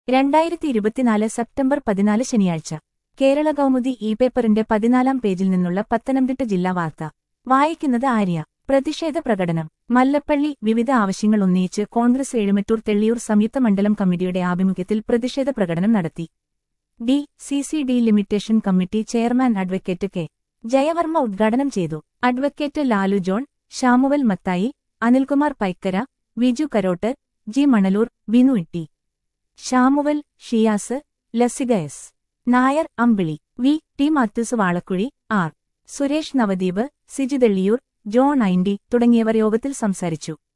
രണ്ടായിരത്തി ഇരുപത്തിനാല് സെപ്റ്റംബർ പതിനാല് ശനിയാഴ്ച കേരള കൗമുദി ഇ പേപ്പറിന്റെ പതിനാലാം പേജിൽ നിന്നുള്ള പത്തനംതിട്ട ജില്ലാ വാർത്ത വായിക്കുന്നത് ആര്യ പ്രതിഷേധ പ്രകടനം മല്ലപ്പള്ളി വിവിധ ആവശ്യങ്ങൾ ഉന്നയിച്ച് കോൺഗ്രസ് എഴുമറ്റൂർ തെള്ളിയൂർ സംയുക്ത മണ്ഡലം കമ്മിറ്റിയുടെ ആഭിമുഖ്യത്തിൽ പ്രതിഷേധ പ്രകടനം നടത്തി D C C delimitation committee chairman advocate K Jayavarma ഉദ്ഘാടനം ചെയ്തു advocate Lalu John Samuel Mathai Anilkumar Paikkara Viju Karottu G Manalur Binu Itty Samuel Shiyas Lasika S Nair Ambili V T Mathews Valakuzhi R Suresh Navadeep Siji Thelliyoor John ഐൻഡി തുടങ്ങിയവർ യോഗത്തിൽ സംസാരിച്ചു